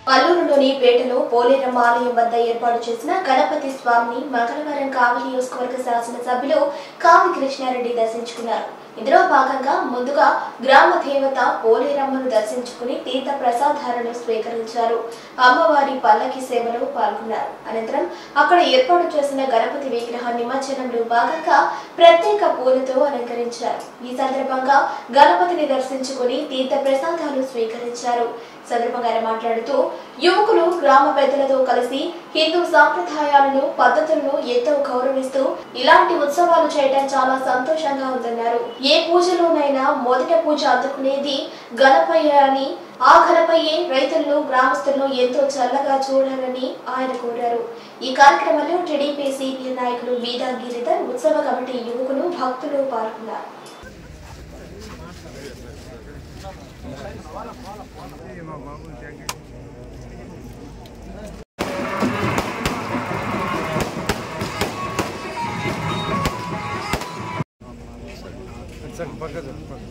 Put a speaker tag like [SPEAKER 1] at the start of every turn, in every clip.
[SPEAKER 1] పల్లూరులోని పేటలో పోలేరమ్మ ఆలయం వద్ద ఏర్పాటు చేసిన గణపతి స్వామిని మంగళవారం కావలి నియోజకవర్గ శాసనసభ్యులు కావి కృష్ణారెడ్డి దర్శించుకున్నారు ఇందులో భాగంగా ముందుగా గ్రామ దేవత పోలేరమ్మను దర్శించుకుని తీర్థ ప్రసాదాలను స్వీకరించారు అమ్మవారి పల్లకి సేవలో పాల్గొన్నారు అనంతరం అక్కడ ఏర్పాటు చేసిన గణపతి విగ్రహ నిమజ్జనంలో భాగంగా ప్రత్యేక పూలతో అలంకరించారు ఈ సందర్భంగా గణపతిని దర్శించుకుని తీర్థ ప్రసాదాలు స్వీకరించారు సందర్భంగా ఆయన మాట్లాడుతూ యువకులు గ్రామ పెద్దలతో కలిసి హిందూ సాంప్రదాయాలను పద్ధతులను ఎంతో గౌరవిస్తూ ఇలాంటి ఉత్సవాలు చేయడం చాలా సంతోషంగా ఉందన్నారు ఏ పూజలోనైనా మొదట పూజ అందుకునేది గణపయ్య అని ఆ గణపయ్యే రైతులను గ్రామస్తులను ఎంతో చల్లగా చూడాలని ఆయన కోరారు ఈ కార్యక్రమంలో టీడీపీ సీనియర్ నాయకులు బీదా గిరిధర్ ఉత్సవ కమిటీ యువకులు భక్తులు పాల్గొన్నారు
[SPEAKER 2] సార్ పక్క సార్ పక్క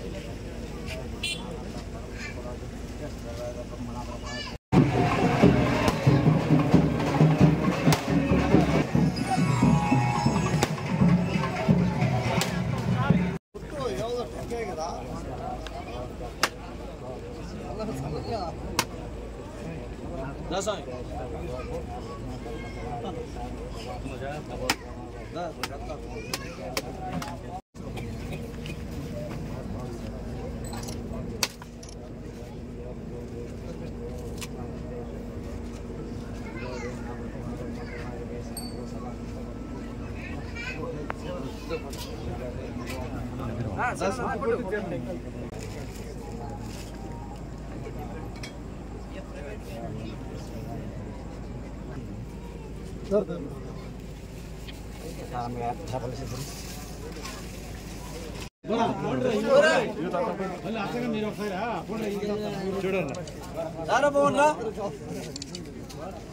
[SPEAKER 2] చూడండి